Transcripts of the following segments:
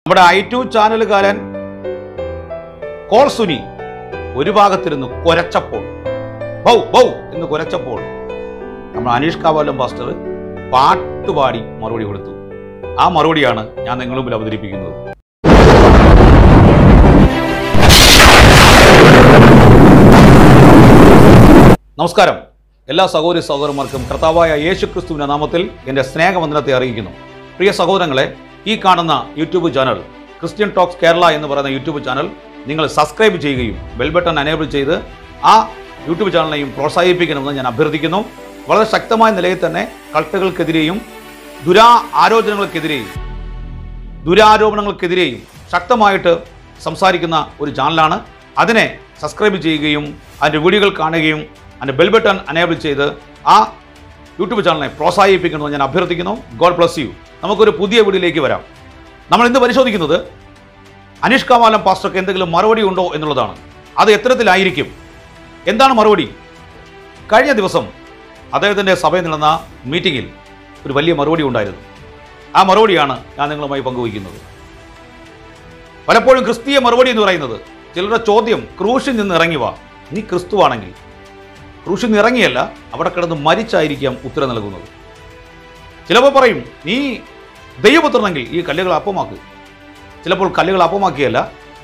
നമ്മുടെ ഐ ടു ചാനലുകാരൻ കോൾ സുനി ഒരു ഭാഗത്തിരുന്ന് കുരച്ചപ്പോൾ ബൗ ബൗ എന്ന് കുരച്ചപ്പോൾ നമ്മൾ അനീഷ് കാവാലം പാസ്റ്റർ പാട്ടുപാടി മറുപടി കൊടുത്തു ആ മറുപടിയാണ് ഞാൻ നിങ്ങളുടെ മുമ്പിൽ അവതരിപ്പിക്കുന്നത് നമസ്കാരം എല്ലാ സഹോദരി സഹോദരന്മാർക്കും കർത്താവായ യേശു ക്രിസ്തുവിന്റെ നാമത്തിൽ എൻ്റെ സ്നേഹവന്ദനത്തെ അറിയിക്കുന്നു പ്രിയ സഹോദരങ്ങളെ ഈ കാണുന്ന YouTube channel Christian talks Kerala എന്ന് പറയുന്ന യൂട്യൂബ് ചാനൽ നിങ്ങൾ സബ്സ്ക്രൈബ് ചെയ്യുകയും ബെൽ ബട്ടൺ അനേബിൾ ചെയ്ത് ആ യൂട്യൂബ് ചാനലിനെയും പ്രോത്സാഹിപ്പിക്കണമെന്ന് ഞാൻ അഭ്യർത്ഥിക്കുന്നു വളരെ ശക്തമായ നിലയിൽ തന്നെ കൾട്ടുകൾക്കെതിരെയും ദുരാ ആലോചനകൾക്കെതിരെയും ദുരാരോപണങ്ങൾക്കെതിരെയും ശക്തമായിട്ട് സംസാരിക്കുന്ന ഒരു ചാനലാണ് അതിനെ സബ്സ്ക്രൈബ് ചെയ്യുകയും അതിൻ്റെ വീഡിയോകൾ കാണുകയും അതിൻ്റെ ബെൽ ബട്ടൺ അനേബിൾ ചെയ്ത് ആ യൂട്യൂബ് ചാനലിനെ പ്രോത്സാഹിപ്പിക്കണമെന്ന് ഞാൻ അഭ്യർത്ഥിക്കുന്നു ഗോഡ് ബ്ലസ് യു നമുക്കൊരു പുതിയ വീഡിയോയിലേക്ക് വരാം നമ്മൾ ഇന്ന് പരിശോധിക്കുന്നത് അനീഷ് കാവാലം പാസ്റ്റർക്ക് എന്തെങ്കിലും മറുപടി ഉണ്ടോ എന്നുള്ളതാണ് അത് എത്തരത്തിലായിരിക്കും എന്താണ് മറുപടി കഴിഞ്ഞ ദിവസം അദ്ദേഹത്തിൻ്റെ സഭയിൽ നടന്ന മീറ്റിങ്ങിൽ ഒരു വലിയ മറുപടി ഉണ്ടായിരുന്നു ആ മറുപടിയാണ് ഞാൻ നിങ്ങളുമായി പങ്കുവയ്ക്കുന്നത് പലപ്പോഴും ക്രിസ്തീയ മറുപടി എന്ന് പറയുന്നത് ചിലരുടെ ചോദ്യം ക്രൂശിൽ നിന്ന് ഇറങ്ങി വാ നീ ക്രിസ്തുവാണെങ്കിൽ ക്രൂശിൽ നിന്ന് ഇറങ്ങിയല്ല അവിടെ കിടന്ന് മരിച്ചായിരിക്കാം ഉത്തരം നൽകുന്നത് ചിലപ്പോൾ പറയും നീ ദൈവപുത്രനെങ്കിൽ ഈ കല്ലുകൾ അപ്പമാക്ക് ചിലപ്പോൾ കല്ലുകൾ അപ്പമാക്കിയല്ല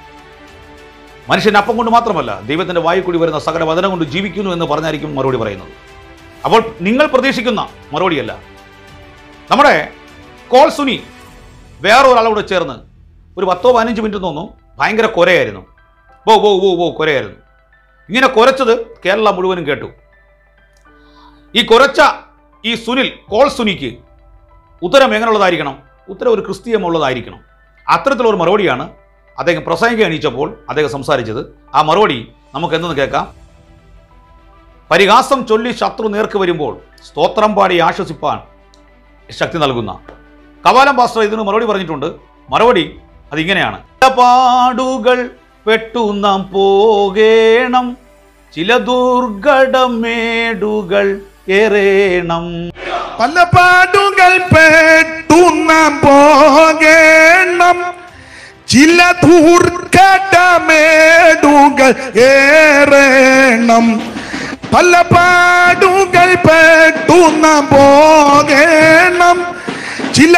മനുഷ്യൻ അപ്പം കൊണ്ട് മാത്രമല്ല ദൈവത്തിൻ്റെ വായു കൂടി വരുന്ന സകല വചനം കൊണ്ട് ജീവിക്കുന്നു എന്ന് പറഞ്ഞായിരിക്കും മറുപടി പറയുന്നത് അപ്പോൾ നിങ്ങൾ പ്രതീക്ഷിക്കുന്ന മറുപടിയല്ല നമ്മുടെ കോൾ സുനി വേറൊരാളോട് ചേർന്ന് ഒരു പത്തോ പതിനഞ്ച് മിനിറ്റ് തോന്നുന്നു ഭയങ്കര കൊരയായിരുന്നു ബോ ബോ ബോ ബോ കൊരയായിരുന്നു ഇങ്ങനെ കുരച്ചത് കേരള മുഴുവനും കേട്ടു ഈ കുരച്ച ഈ സുനിൽ കോൾ സുനിക്ക് ഉത്തരം എങ്ങനെയുള്ളതായിരിക്കണം ഉത്തരം ഒരു ക്രിസ്തീയമുള്ളതായിരിക്കണം അത്തരത്തിലുള്ള ഒരു മറുപടിയാണ് അദ്ദേഹം പ്രസംഗിക്കാൻ എണീച്ചപ്പോൾ അദ്ദേഹം സംസാരിച്ചത് ആ മറുപടി നമുക്ക് എന്തെന്ന് കേൾക്കാം പരിഹാസം ചൊല്ലി ശത്രു നേർക്ക് വരുമ്പോൾ സ്തോത്രം പാടി ആശ്വസിപ്പാൻ ശക്തി നൽകുന്ന കവാലം പാസ്റ്റർ ഇതിന് മറുപടി പറഞ്ഞിട്ടുണ്ട് മറുപടി അതിങ്ങനെയാണ് പാടുകൾ പെട്ടു നാം പോകേണം ചില ദുർഘടമേടുകൾ ഏറേണം പല പാടുകൾ പെട്ടു നാം പോകണം ചില ദൂർഘടമേടുകൾ ഏറണം പല പാടുകൾ പെട്ടു നാം പോകണം ചില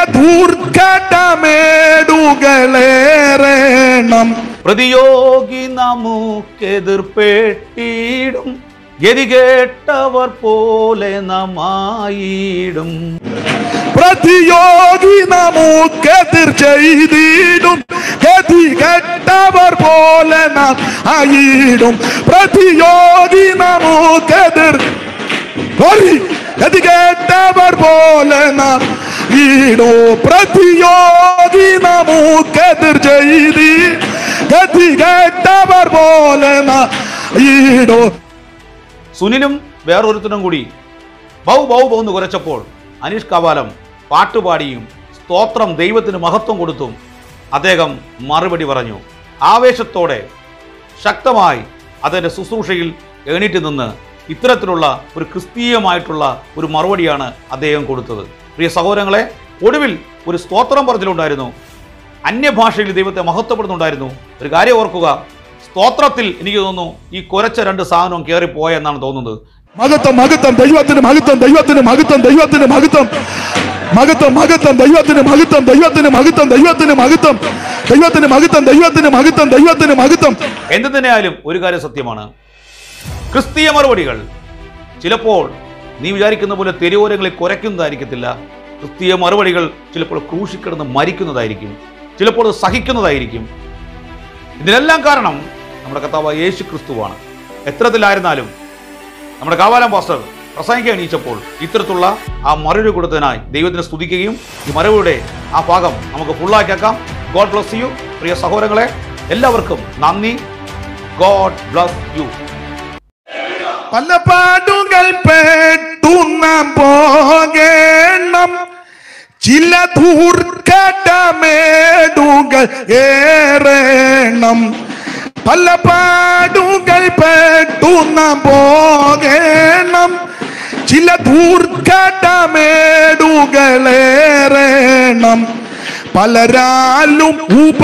ദൂർഘടമേടുകളേറണം പ്രതിയോഗി നമുക്കെതിർപ്പെട്ടിടും ഗതി കേട്ടവർ പോലെ നമായിടും പ്രതിയോഗി നമുക്കെതിർ ചെയ്തിടും ഗതി കെട്ടവർ പോലെ നാം ആയിടും പ്രതിയോഗി നമുക്കെതിർ ഒരു ഗതി കേട്ടവർ പോലെ നാം ഈടോ പ്രതിയോഗി നമുക്കെതിർ ചെയ്തി ഗതി കേട്ടവർ പോലെ നാം ഈടോ സുനിലും വേറൊരുത്തനും കൂടി ബൗ ബൗ ബൗ എന്ന് കുരച്ചപ്പോൾ അനീഷ് കവാലം പാട്ടുപാടിയും സ്തോത്രം ദൈവത്തിന് മഹത്വം കൊടുത്തും അദ്ദേഹം മറുപടി പറഞ്ഞു ആവേശത്തോടെ ശക്തമായി അതിൻ്റെ ശുശ്രൂഷയിൽ എണീറ്റ് നിന്ന് ഇത്തരത്തിലുള്ള ഒരു ക്രിസ്തീയമായിട്ടുള്ള ഒരു മറുപടിയാണ് അദ്ദേഹം കൊടുത്തത് പ്രിയ സഹോദരങ്ങളെ ഒടുവിൽ ഒരു സ്തോത്രം പറഞ്ഞിട്ടുണ്ടായിരുന്നു അന്യഭാഷയിൽ ദൈവത്തെ മഹത്വപ്പെടുന്നുണ്ടായിരുന്നു ഒരു കാര്യം ഓർക്കുക സ്തോത്രത്തിൽ എനിക്ക് തോന്നുന്നു ഈ കുരച്ച രണ്ട് സാധനവും കയറിപ്പോയെന്നാണ് തോന്നുന്നത് മഹത്വം മഹത്വം ദൈവത്തിന് മഹത്വം ദൈവത്തിന് മഹത്വം ദൈവത്തിന് മഹത്വം മഹത്വം മഹത്വം ദൈവത്തിന് മഹത്വം ദൈവത്തിന് മഹത്വം ദൈവത്തിന് മഹത്വം ദൈവത്തിന് മഹത്വം ദൈവത്തിന് മഹത്വം ദൈവത്തിന് മഹത്വം എന്ത് തന്നെയായാലും ഒരു കാര്യം സത്യമാണ് ക്രിസ്തീയ മറുപടികൾ ചിലപ്പോൾ നീ വിചാരിക്കുന്ന പോലെ തെരുവോരങ്ങളിൽ കുരയ്ക്കുന്നതായിരിക്കത്തില്ല ക്രിസ്തീയ മറുപടികൾ ചിലപ്പോൾ ക്രൂശിക്കിടന്ന് മരിക്കുന്നതായിരിക്കും ചിലപ്പോൾ അത് സഹിക്കുന്നതായിരിക്കും ഇതിനെല്ലാം കാരണം നമ്മുടെ കർത്താവ് യേശു ക്രിസ്തുവാണ് എത്രത്തിലായിരുന്നാലും നമ്മുടെ കാവാലം പാസ്റ്റർ പ്രസംഗിക്കാൻ എണീച്ചപ്പോൾ ഇത്തരത്തിലുള്ള ആ മറുപടി കൊടുത്തതിനായി ദൈവത്തിനെ സ്തുതിക്കുകയും ഈ മറുപടിയുടെ ആ ഭാഗം നമുക്ക് ഫുള്ളാക്കിയാക്കാം ഗോഡ് ബ്ലസ് യു പ്രിയ സഹോദരങ്ങളെ എല്ലാവർക്കും നന്ദി ഗോഡ് ബ്ലസ് യു പല പാടുകൾ പെട്ടു നാം പോകണം ചില ദൂർഘടമേടുകൾ ഏറണം പല പാടുകൾ പെട്ടു നാം പോകണം ചില ദൂർഘടമേടുകളേറണം പലരാലും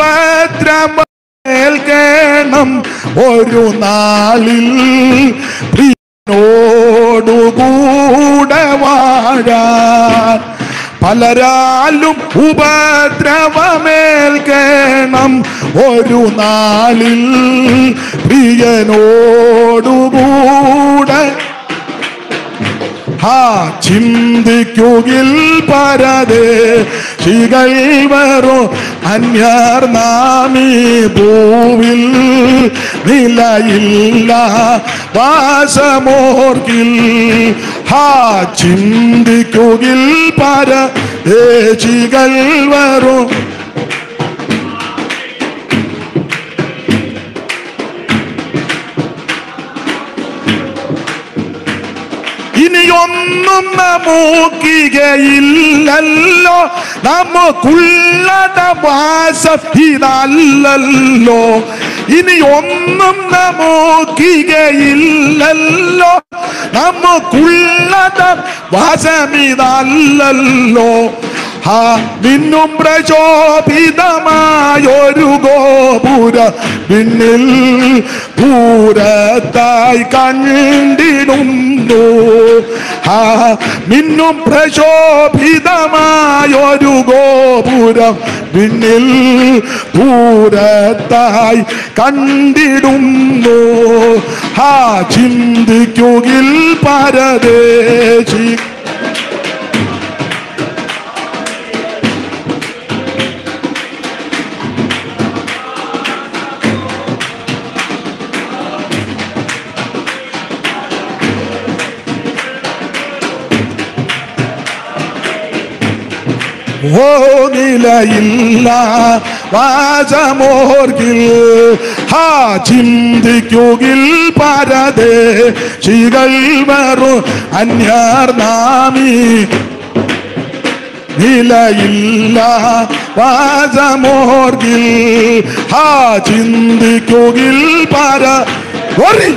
ഉപദ്രവേൽക്കണം ഒരു നാളിൽ പ്രിയനോടുകൂടെ വാഴാൻ പലരാലും ഉപദ്രവമേൽക്കണം ഒരു നാളിൽ പ്രിയനോടുകൂടെ ആ ചിന്തിക്കുകിൽ പരതേ ശികൾ വരോ അന്യർ നാമീ ഭൂവിൽ നിലയില്ല വാസമോർക്കിൽ ഹാ ചിന്തിക്കുകിൽ പരദേശികൾ വരും ഇനിയൊന്നും നമുക്കുകയില്ലല്ലോ നമുക്കുള്ളത് വാസം ഇതല്ലല്ലോ ഇനിയൊന്നും നമുക്കുകയില്ലല്ലോ നമുക്കുള്ളത് വാസമിതല്ലല്ലോ ആ നിന്നും പ്രചോദിതമായൊരു ഗോപുര പിന്നിൽ പൂരത്തായി കണ്ടിടുന്നു ആ മിന്നും പ്രശോഭിതമായൊരു ഗോപുരം പിന്നിൽ പൂരത്തായി കണ്ടിടുന്നു ആ ചിന്തിക്കുകിൽ പരദേശി ഓ നിലയില്ല വാസമോർക്കിൽ ഹാ ചിന്തിക്കുകിൽ പരതേ ശികൾ വറു അന്യർ നാമി നിലയില്ല വാസമോർക്കിൽ ഹാ ചിന്തിക്കുകിൽ പര ഓറി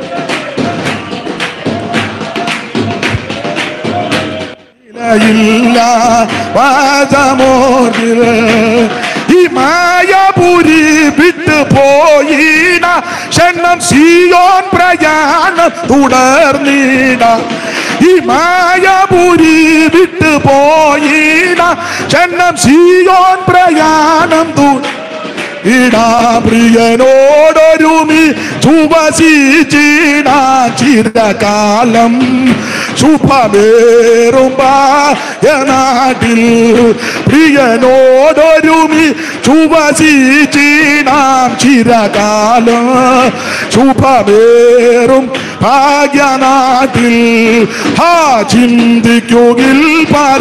ഇല്ല വാസമോർക്കിൽ ഈ മായപുരി വിട്ടു പോയിട ക്ഷണം സിയോൻ പ്രയാണം തുടർന്നിട ഈ മായപുരി വിട്ടു പോയിട ക്ഷണം സിയോൻ പ്രയാണം തുടർ ഇടാ പ്രിയനോടൊരുമി ചുവസിച്ചിടാ ചിരകാലം ശുഭമേറും നാട്ടിൽ പ്രിയനോടൊരുമി ചുവസിച്ചിടാം ചിരകാലം ശുഭമേറും ഭാഗ്യനാട്ടിൽ ഹാ ചിന്തിക്കുകിൽ പര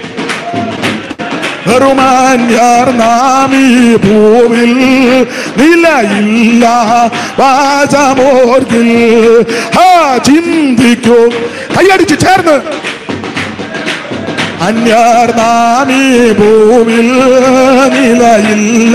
ബഹുമാന്യർ നാമീ ഭൂവിൽ നിലയില്ല വാസമോർക്കിൽ ഹാ ചിന്തിക്കൂ കൈയടിച്ച് ചേർന്ന് അന്യർ നാമീ ഭൂവിൽ നിലയില്ല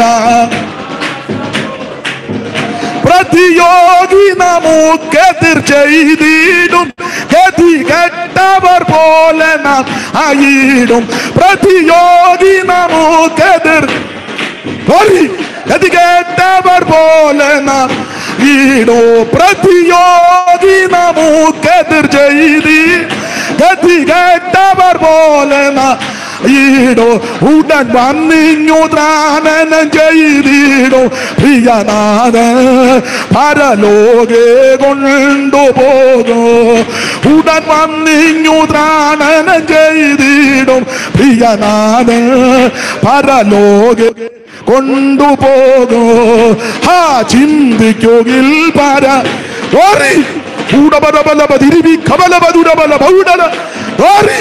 പ്രതിയോഗി നമുക്കെതിർ ചെയ്തിടും ഗതി കെട്ടവർ പോലെ നാം ആയിടും പ്രതിയോഗി നമുക്കെതിർ ഓടി, ഗതി കെട്ടവർ പോലെ നാം ഈടോ പ്രതിയോഗി നമുക്കെതിർ ചെയ്തി ഗതി കെട്ടവർ പോലെ നാം ഈടോ ഉടൻ വന്നിഞ്ഞു ത്രാണനം ചെയ്തിടോ പ്രിയനാഥ പരലോകെ കൊണ്ടുപോകോ ഉടൻ വന്നിഞ്ഞു ത്രാണനം ചെയ്തിടും പ്രിയനാഥ പരലോകെ കൊണ്ടുപോകോ ഹാ ചിന്തിക്കുകിൽ പര ഓറി ൂടബലബലബ തിരുവി കബലബദുരബല ബൗഡല ഓറി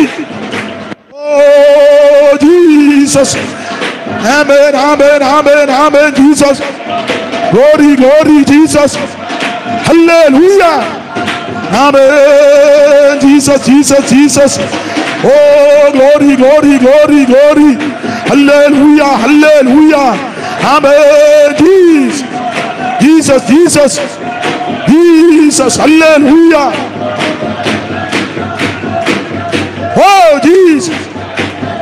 Oh, Jesus. Amen, amen, amen, amen, Jesus. Glory, glory, Jesus. Hallelujah. Amen, Jesus, Jesus, Jesus. Oh, glory, glory, glory, glory. Hallelujah, hallelujah. Amen, Jesus. Jesus, Jesus. Jesus, hallelujah. Oh, Jesus.